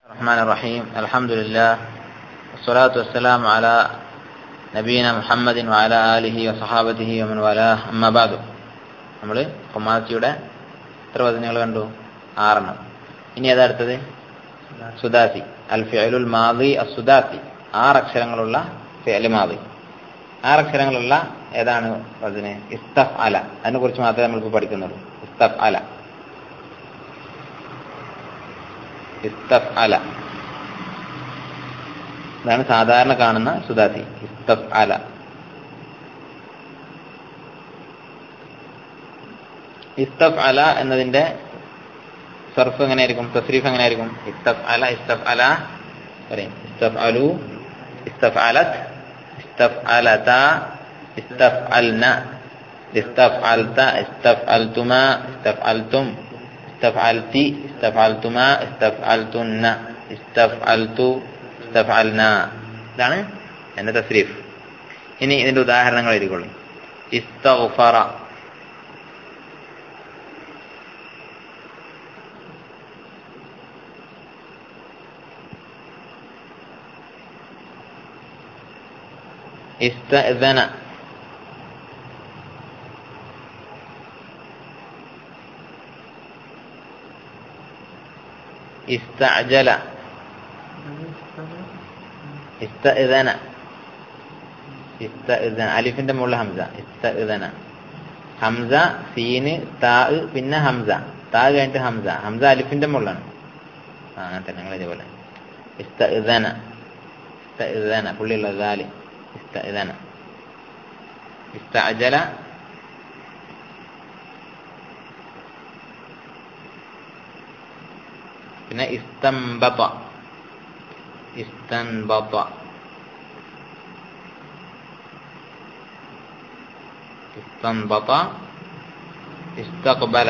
الرحمن الرحيم الحمد لله والصلاة والسلام على നബീന മുഹമ്മദിൻ വാല ആലിഹി വസഹാബത്തിഹി വമൻ വാല അമ്മ ബാദു നമ്മൾ ഹുമാസിയുടെ എത്ര വചനങ്ങൾ കണ്ടു ആറെണ്ണം ഇനി ഏതാ അടുത്തത് സുദാസി അൽ ഫിഅലുൽ മാദി അസുദാസി ആറ് അക്ഷരങ്ങളുള്ള ഫിഅൽ മാദി ആറ് അക്ഷരങ്ങളുള്ള ഏതാണ് അതിന് ഇസ്തഫ് അല അതിനെ കുറിച്ച് മാത്രമേ നമ്മളിപ്പോൾ പഠിക്കുന്നുള്ളൂ ഇസ്തഫ് അല ഇസ്തഫ് അല ഇതാണ് സാധാരണ കാണുന്ന സുദാസി ഇസ്തഫ് അല ഇസ്തഫ് അല എന്നതിന്റെ സർഫ് എങ്ങനെയായിരിക്കും തസ്രീഫ് എങ്ങനെയായിരിക്കും ഇസ്തഫ് അല ഇസ്തഫ് അല പറയും ഇസ്തഫ് അലു ഇസ്തഫ് അലത് ഇസ്തഫ് അലത ഇസ്തഫ് അൽന ഇസ്തഫ് അൽത ഇസ്തഫ് അൽതുമ ഇസ്തഫ് അൽതും ഇസ്തഫ് അൽതി ഇസ്തഫ് അൽതുമ ഇസ്തഫ് അൽതുന്ന ഇസ്തഫ് അൽതു ഇസ്തഫഅൽന ഇതാണ് എന്റെ തസ്രീഫ് ഇനി ഇതിന്റെ ഉദാഹരണങ്ങൾ എഴുതിക്കൊള്ളു ഇസ്തഗ്ഫറ ഇസ്തഅذന ഇസ്തഅജല ഇസ്തഇദന ഇസ്തഇദന അലിഫിന്റെ മുകളിൽ ഹംസ ഇസ്തഇദന ഹംസ സീന് താ പിന്നെ ഹംസ താ കഴിഞ്ഞിട്ട് ഹംസ ഹംസ അലിഫിന്റെ മുകളിലാണ് ആ അങ്ങനെ തന്നെ നിങ്ങൾ ഇതേപോലെ ഇസ്തഇദന ഇസ്തഇദന പുള്ളിയുള്ള ദാലി ഇസ്തഇദന ഇസ്തഅജല പിന്നെ ഇസ്തംബത استنبط استنبط استقبل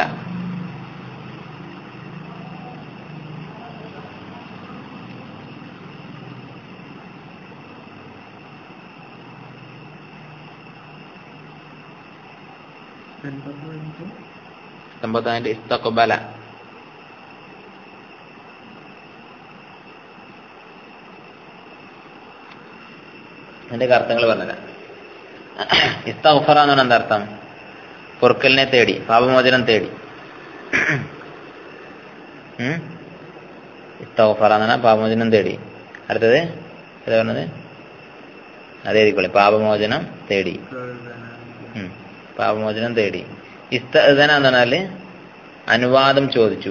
استنبط عند استقبل അതിന്റെ അർത്ഥങ്ങൾ പറഞ്ഞുതരാം ഇസ്തഫറ എന്നാണ് എന്താ അർത്ഥം പൊറുക്കലിനെ തേടി പാപമോചനം തേടി ഇസ്തഫറ എന്നാണ് പാപമോചനം തേടി അടുത്തത് ഏതാ പറഞ്ഞത് അതേതിക്കോളെ പാപമോചനം തേടി പാപമോചനം തേടി ഇസ്തന എന്ന് പറഞ്ഞാല് അനുവാദം ചോദിച്ചു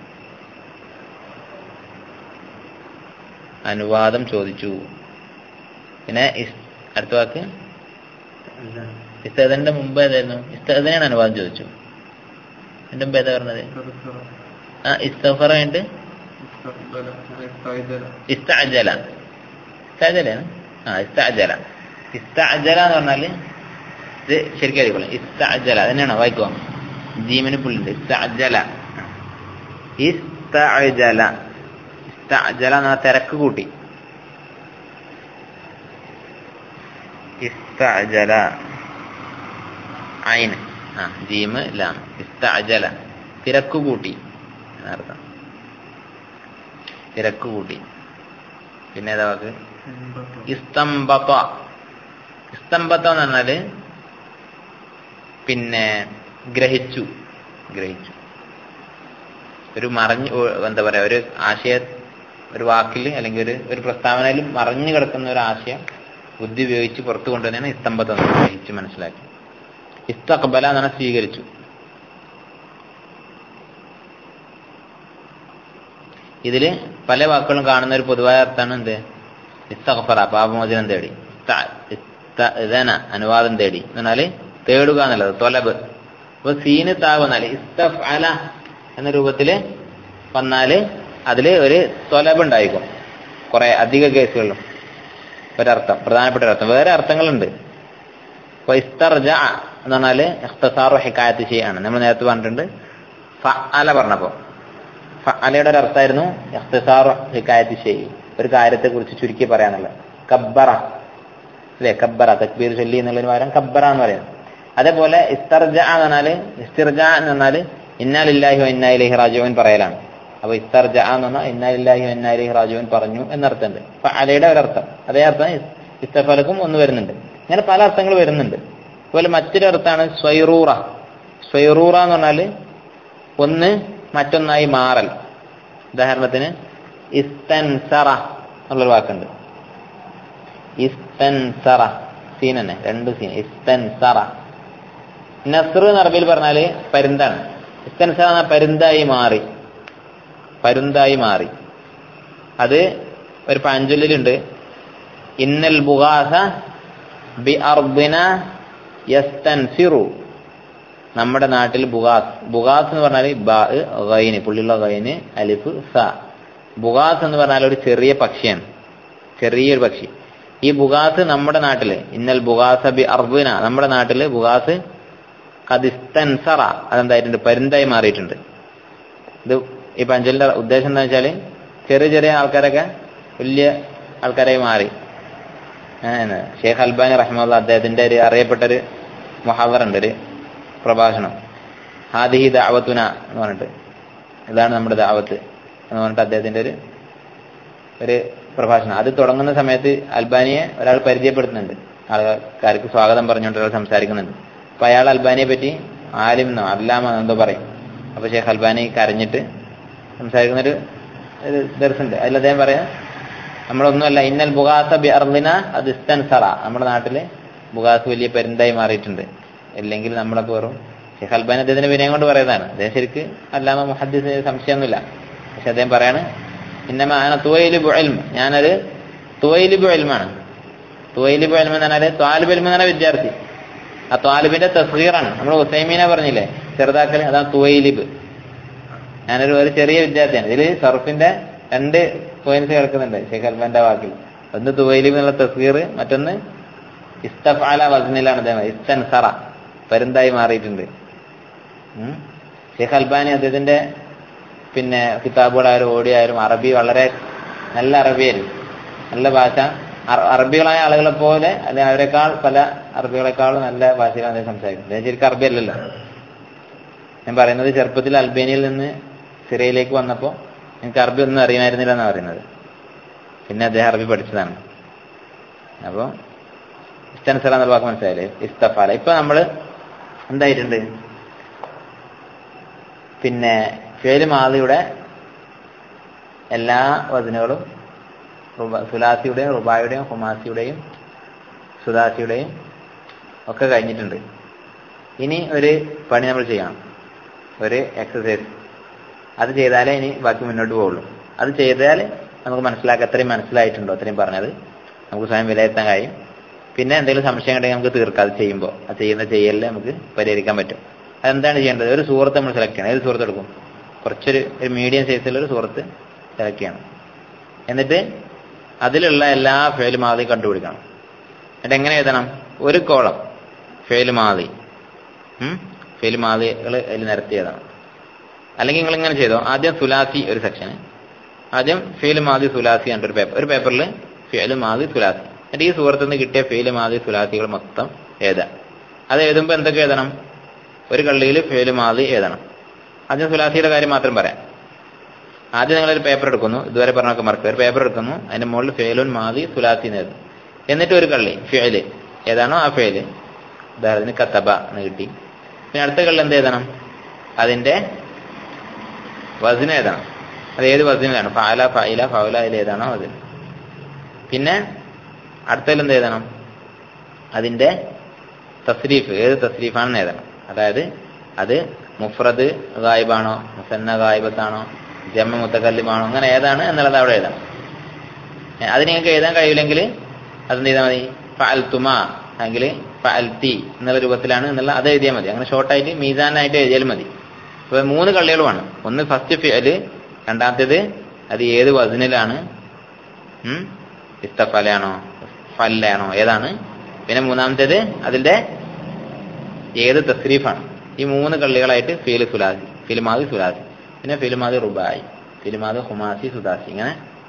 അനുവാദം ചോദിച്ചു പിന്നെ അടുത്ത വാക്ക് ഇസ്തേദന്റെ മുമ്പ് ഏതായിരുന്നു ഇസ്തേദനെയാണ് അനുവാദം ചോദിച്ചു എന്റെ മുമ്പ് ഏതാ പറഞ്ഞത് ആ ഇസ്തഫറ കഴിഞ്ഞിട്ട് ഇസ്തഅജല ഇസ്തഅജലാണ് ആ ഇസ്തഅജല ഇസ്തഅജല എന്ന് പറഞ്ഞാല് ഇത് ശരിക്കും അറിയിക്കോളെ ഇസ്തഅജല തന്നെയാണോ വായിക്കോ ജീവന് പുള്ളിണ്ട് ഇസ്തഅജല ഇസ്തഅജല ഇസ്തഅജല എന്ന തിരക്ക് കൂട്ടി ഇസ്തഅജല ഐന് ആ ജീമ് ലാം ഇസ്തഅജല തിരക്ക് കൂട്ടി അർത്ഥം തിരക്ക് കൂട്ടി പിന്നെ ഏതാ വാക്ക് ഇസ്തംബത്ത ഇസ്തംബത്ത എന്ന് പറഞ്ഞാല് പിന്നെ ഗ്രഹിച്ചു ഗ്രഹിച്ചു ഒരു മറഞ്ഞു എന്താ പറയാ ഒരു ആശയ ഒരു വാക്കിൽ അല്ലെങ്കിൽ ഒരു ഒരു പ്രസ്താവനയിൽ മറഞ്ഞു കിടക്കുന്ന ഒരു ആശയം ബുദ്ധി ഉപയോഗിച്ച് പുറത്തു കൊണ്ടുവന്നാണ് ഇസ്തംബത്ത് ഗ്രഹിച്ച് മനസ്സിലാക്കി ഇസ്തഖബല എന്നാണ് സ്വീകരിച്ചു ഇതില് പല വാക്കുകളും കാണുന്ന ഒരു പൊതുവായ അർത്ഥമാണ് എന്ത് ഇസ്തഖഫറ പാപമോചനം തേടി ഇതന അനുവാദം തേടി എന്നാല് തേടുക എന്നുള്ളത് തൊലബ് അപ്പൊ സീന് താവ് വന്നാല് ഇസ്തഫ് അല എന്ന രൂപത്തില് വന്നാല് അതില് ഒരു തൊലബ് ഉണ്ടായിരിക്കും കുറെ അധിക കേസുകളിലും ഒരർത്ഥം പ്രധാനപ്പെട്ട ഒരർത്ഥം വേറെ അർത്ഥങ്ങളുണ്ട് അപ്പൊ ഇസ്തർജ എന്ന് പറഞ്ഞാല് ഇഖ്തസാറു ഹിക്കായത്ത് ചെയ്യാണ് നമ്മൾ നേരത്തെ പറഞ്ഞിട്ടുണ്ട് ഫ അല പറഞ്ഞപ്പോ ഫ അലയുടെ ഒരു അർത്ഥമായിരുന്നു ഇഖ്തസാറു ഹിക്കായത്ത് ചെയ് ഒരു കാര്യത്തെ കുറിച്ച് ചുരുക്കി പറയാന്നുള്ളത് കബ്ബറ അല്ലെ കബ്ബറ തക്ബീർ ചൊല്ലി എന്നുള്ളതിന് പകരം കബ്ബറ എന്ന് പറയുന്നത് അതേപോലെ ഇസ്തർജ എന്ന് പറഞ്ഞാല് ഇസ്തിർജ എന്ന് പറഞ്ഞാല് ഇന്നാലില്ലാഹി ഇന്നാലിഹി റാജുവിൻ പറയലാണ് അപ്പൊ ഇസ്തർജ എന്ന് പറഞ്ഞാൽ ഇന്നാലില്ലാഹി ഇന്നാലി റാജുവൻ പറഞ്ഞു എന്നർത്ഥമുണ്ട് അപ്പൊ അലയുടെ ഒരർത്ഥം അതേ അർത്ഥം ഇസ്തഫലക്കും ഒന്ന് വരുന്നുണ്ട് ഇങ്ങനെ പല അർത്ഥങ്ങൾ വരുന്നുണ്ട് അതുപോലെ മറ്റൊരു അർത്ഥമാണ് സ്വൈറൂറ സ്വൈറൂറ എന്ന് പറഞ്ഞാല് ഒന്ന് മറ്റൊന്നായി മാറൽ ഉദാഹരണത്തിന് ഇസ്തൻസറ എന്നുള്ളൊരു വാക്കുണ്ട് ഇസ്തൻസറ സീൻ തന്നെ രണ്ട് സീൻ ഇസ്തൻസറ നസ്ർ എന്ന് അറബിയിൽ പറഞ്ഞാല് പരുന്താണ് ഇസ്തൻസറ എന്ന പരുന്തായി മാറി പരുന്തായി മാറി അത് ഒരു പഴഞ്ചൊല്ലിലുണ്ട് ഇന്നൽ ബുഗാസ ബി അർബിന യസ്തൻസിറു നമ്മുടെ നാട്ടിൽ ബുഗാസ് ബുഗാസ് എന്ന് പറഞ്ഞാൽ ബാ ഗൈന് പുള്ളിയുള്ള ഗൈന് അലിഫ് സ ബുഗാസ് എന്ന് പറഞ്ഞാൽ ഒരു ചെറിയ പക്ഷിയാണ് ചെറിയൊരു പക്ഷി ഈ ബുഗാസ് നമ്മുടെ നാട്ടില് ഇന്നൽ ബുഗാസ ബി അർബിന നമ്മുടെ നാട്ടില് ബുഗാസ് കദിസ്തൻസറ അതെന്തായിട്ടുണ്ട് പരുന്തായി മാറിയിട്ടുണ്ട് ഇത് ഈ പഞ്ചലിന്റെ ഉദ്ദേശം എന്താ വെച്ചാല് ചെറിയ ചെറിയ ആൾക്കാരൊക്കെ വലിയ ആൾക്കാരായി മാറി ഷെയ്ഖ് അൽബാനി റഹ്മുള്ള അദ്ദേഹത്തിന്റെ ഒരു അറിയപ്പെട്ട ഒരു മുഹാവറുണ്ട് ഒരു പ്രഭാഷണം ഹാദിഹി ദാവത്തുന എന്ന് പറഞ്ഞിട്ട് ഇതാണ് നമ്മുടെ ദാവത്ത് എന്ന് പറഞ്ഞിട്ട് അദ്ദേഹത്തിന്റെ ഒരു ഒരു പ്രഭാഷണം അത് തുടങ്ങുന്ന സമയത്ത് അൽബാനിയെ ഒരാൾ പരിചയപ്പെടുത്തുന്നുണ്ട് ആൾക്കാർക്ക് സ്വാഗതം പറഞ്ഞുകൊണ്ട് ഒരാൾ സംസാരിക്കുന്നുണ്ട് അപ്പൊ അയാൾ അൽബാനിയെ പറ്റി ആലിമെന്നോ അല്ലാമോ എന്തോ പറയും അപ്പൊ ഷെയ്ഖ് അൽബാനി കരഞ്ഞിട്ട് സംസാരിക്കുന്നൊരു ഒരു ദർശനുണ്ട് അതിൽ അദ്ദേഹം പറയാം നമ്മളൊന്നുമല്ല ഇന്നൽ ബുഗാസ ബി അർദിന അത് ഇസ്തൻസറ നമ്മുടെ നാട്ടില് ബുഗാസ് വലിയ പെരുന്തായി മാറിയിട്ടുണ്ട് അല്ലെങ്കിൽ നമ്മളൊക്കെ വെറും ഷെയ്ഖ് അൽബാനി അദ്ദേഹത്തിന്റെ വിനയം കൊണ്ട് പറയുന്നതാണ് അദ്ദേഹം ശരിക്ക് അല്ലാമ മുഹദ്ദിസ് സംശയമൊന്നുമില്ല പക്ഷെ അദ്ദേഹം പറയാണ് ഇന്നമ ആന തുവയിലിബു എൽമ് ഞാനൊരു തുവയിലിബു എൽമാണ് തുവയിലിബു എൽമ എന്ന് പറഞ്ഞാല് ത്വാലിബ് എൽമ എന്ന് പറഞ്ഞ വിദ്യാർത്ഥി ആ ത്വാലിബിന്റെ തസ്ഗീറാണ് നമ്മൾ ഹുസൈമീനെ പറഞ്ഞില്ലേ ചെറുതാക്കൽ അതാണ് തുവയിലിബ് ഞാനൊരു ഒരു ചെറിയ വിദ്യാർത്ഥിയാണ് ഇതിൽ സർഫിന്റെ രണ്ട് പോയിന്റ്സ് കിടക്കുന്നുണ്ട് ഷെയ്ഖ് അൽബാന്റെ വാക്കിൽ ഒന്ന് തുവയിലിബ് എന്നുള്ള തസ്ഗീർ മറ്റൊന്ന് ഇസ്തഫാല വസനിലാണ് അദ്ദേഹം ഇസ്തൻസറ പരുന്തായി മാറിയിട്ടുണ്ട് ഷെയ്ഖ് അൽബാനി അദ്ദേഹത്തിന്റെ പിന്നെ കിതാബുകളായാലും ഓടിയായാലും അറബി വളരെ നല്ല അറബിയായിരുന്നു നല്ല ഭാഷ അറബികളായ ആളുകളെ പോലെ അല്ലെ അവരെക്കാൾ പല അറബികളെക്കാളും നല്ല ഭാഷയിലാണ് അദ്ദേഹം സംസാരിക്കുന്നത് അദ്ദേഹം ശരിക്കും അറബി അല്ലല്ലോ ഞാൻ പറയുന്നത് ചെറുപ്പത്തിൽ അൽബേനിയയിൽ നിന്ന് സിറിയയിലേക്ക് വന്നപ്പോൾ എനിക്ക് അറബി ഒന്നും അറിയുമായിരുന്നില്ല എന്നാണ് പറയുന്നത് പിന്നെ അദ്ദേഹം അറബി പഠിച്ചതാണ് അപ്പോൾ ഇഷ്ടനുസര എന്നുള്ള വാക്ക് മനസ്സിലായില്ലേ ഇസ്തഫാല ഇപ്പൊ നമ്മള് എന്തായിട്ടുണ്ട് പിന്നെ ഫേല് മാലിയുടെ എല്ലാ വചനങ്ങളും സുലാസിയുടെയും റുബായുടെയും ഹുമാസിയുടെയും സുദാസിയുടെയും ഒക്കെ കഴിഞ്ഞിട്ടുണ്ട് ഇനി ഒരു പണി നമ്മൾ ചെയ്യണം ഒരു എക്സസൈസ് അത് ചെയ്താലേ ഇനി ബാക്കി മുന്നോട്ട് പോവുള്ളൂ അത് ചെയ്താൽ നമുക്ക് മനസ്സിലാക്കാം എത്രയും മനസ്സിലായിട്ടുണ്ടോ അത്രയും പറഞ്ഞത് നമുക്ക് സ്വയം വിലയിരുത്താൻ കഴിയും പിന്നെ എന്തെങ്കിലും സംശയം ഉണ്ടെങ്കിൽ നമുക്ക് തീർക്കാം അത് ചെയ്യുമ്പോൾ അത് ചെയ്യുന്ന ചെയ്യലിൽ നമുക്ക് പരിഹരിക്കാൻ പറ്റും അതെന്താണ് ചെയ്യേണ്ടത് ഒരു സുഹൃത്ത് നമ്മൾ സെലക്ട് ചെയ്യണം ഏത് സുഹൃത്ത് എടുക്കും കുറച്ചൊരു ഒരു മീഡിയം സൈസിലുള്ള ഒരു സുഹൃത്ത് സെലക്ട് ചെയ്യണം എന്നിട്ട് അതിലുള്ള എല്ലാ ഫെയിൽ മാതി കണ്ടുപിടിക്കണം എന്നിട്ട് എങ്ങനെ എഴുതണം ഒരു കോളം ഫെയിൽ മാതി ഫെയിൽ മാതികൾ അതിൽ നിരത്തി എഴുതണം അല്ലെങ്കിൽ നിങ്ങൾ ഇങ്ങനെ ചെയ്തോ ആദ്യം സുലാസി ഒരു സെക്ഷന് ആദ്യം ഫെയിൽ മാതി സുലാസി എന്നിട്ട് ഒരു പേപ്പർ ഒരു പേപ്പറിൽ ഫെയിൽ മാതി സുലാസി എന്നിട്ട് ഈ സുഹൃത്തിൽ നിന്ന് കിട്ടിയ ഫെയിൽ മാതി സുലാസികൾ മൊത്തം എഴുതാം അത് എഴുതുമ്പോൾ എന്തൊക്കെ എഴുതണം ഒരു കള്ളിയിൽ ഫെയിൽ മാതി എഴുതണം ആദ്യം സുലാസിയുടെ കാര്യം മാത്രം പറയാം ആദ്യം നിങ്ങളൊരു പേപ്പർ എടുക്കുന്നു ഇതുവരെ പറഞ്ഞൊക്കെ മറക്കുക ഒരു പേപ്പർ എടുക്കുന്നു അതിന്റെ മുകളിൽ ഫെയിലുൻ മാതി സുലാസി എന്ന് എഴുതും എന്നിട്ട് ഒരു കള്ളി ഫെയില് ഏതാണോ ആ ഫെയില് ഉദാഹരണത്തിന് കത്തബ എന്ന് കിട്ടി പിന്നെ അടുത്ത കള്ളി എന്ത് എഴുതണം അതിന്റെ വസിന ഏതാണ് അത് ഏത് വസിനാണ് ഫാല ഫൈല ഫൗല അതിൽ ഏതാണോ അത് പിന്നെ അടുത്തതിൽ എന്ത് എഴുതണം അതിന്റെ തസ്രീഫ് ഏത് തസ്രീഫാണെന്ന് എഴുതണം അതായത് അത് മുഫ്രദ് ഗായിബാണോ മുസന്ന ഗായിബത്താണോ ജമ്മ മുത്തക്കല്ലിമാണോ അങ്ങനെ ഏതാണ് എന്നുള്ളത് അവിടെ എഴുതണം അത് നിങ്ങൾക്ക് എഴുതാൻ കഴിയില്ലെങ്കിൽ അത് എന്ത് ചെയ്താൽ മതി ഫഅൽത്തുമ അല്ലെങ്കിൽ ഫഅൽത്തി എന്നുള്ള രൂപത്തിലാണ് എന്നുള്ള അത് എഴുതിയാൽ മതി അങ്ങനെ ഷോർട്ടായിട്ട് മീസാനായിട്ട് എഴുതിയാലും മതി ഇപ്പൊ മൂന്ന് കള്ളികളുമാണ് ഒന്ന് ഫസ്റ്റ് ഫിയല് രണ്ടാമത്തേത് അത് ഏത് വസനിലാണ് ഇസ്തഫലയാണോ ഫല്ലാണോ ഏതാണ് പിന്നെ മൂന്നാമത്തേത് അതിന്റെ ഏത് തസ്രീഫാണ് ഈ മൂന്ന് കള്ളികളായിട്ട് ഫീല് സുലാസി ഫിലിമാതി സുലാസി പിന്നെ ഫിലിമാതി റുബായി ഫിലിമാതി ഹുമാസി സുദാസി ഇങ്ങനെ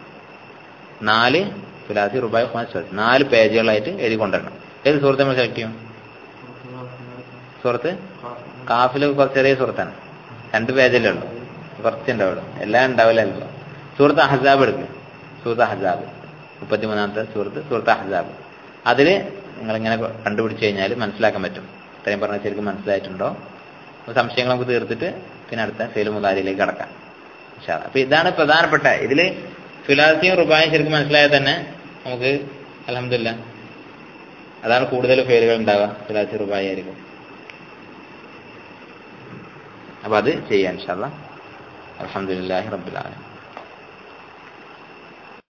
നാല് സുലാസി റുബായി ഹുമാസി സുദാസി നാല് പേജുകളായിട്ട് എഴുതി കൊണ്ടുവരണം ഏത് സുഹൃത്ത് നമ്മൾ സെലക്ട് ചെയ്യും സുഹൃത്ത് കാഫില് കുറച്ച് ചെറിയ സുഹൃത്താണ് രണ്ട് പേജല്ലേ ഉള്ളൂ കുറച്ചുണ്ടാവുള്ളൂ എല്ലാം ഉണ്ടാവില്ലല്ലോ സൂറത്ത് അഹസാബ് എടുക്കുക സൂറത്ത് അഹസാബ് മുപ്പത്തിമൂന്നാമത്തെ സൂറത്ത് സൂറത്ത് അഹസാബ് അതിൽ നിങ്ങളിങ്ങനെ കണ്ടുപിടിച്ച് കഴിഞ്ഞാൽ മനസ്സിലാക്കാൻ പറ്റും ഇത്രയും പറഞ്ഞ ശരിക്കും മനസ്സിലായിട്ടുണ്ടോ അപ്പൊ സംശയങ്ങൾ നമുക്ക് തീർത്തിട്ട് പിന്നെ അടുത്ത ഫെയിൽ മുതാരിയിലേക്ക് കടക്കാം ഇൻഷാ അല്ലാ. അപ്പൊ ഇതാണ് പ്രധാനപ്പെട്ട ഇതില് ഫിലാസിയും റുബായും ശരിക്കും മനസ്സിലായാൽ തന്നെ നമുക്ക് അലഹമില്ല അതാണ് കൂടുതൽ ഫെയിലുകൾ ഉണ്ടാവുക ഫിലാസി റുബായി ആയിരിക്കും അപ്പൊ അത് ചെയ്യാൻ ഇൻഷാല്ല അലഹമുല്ലാഹി റബ്ബുലാലും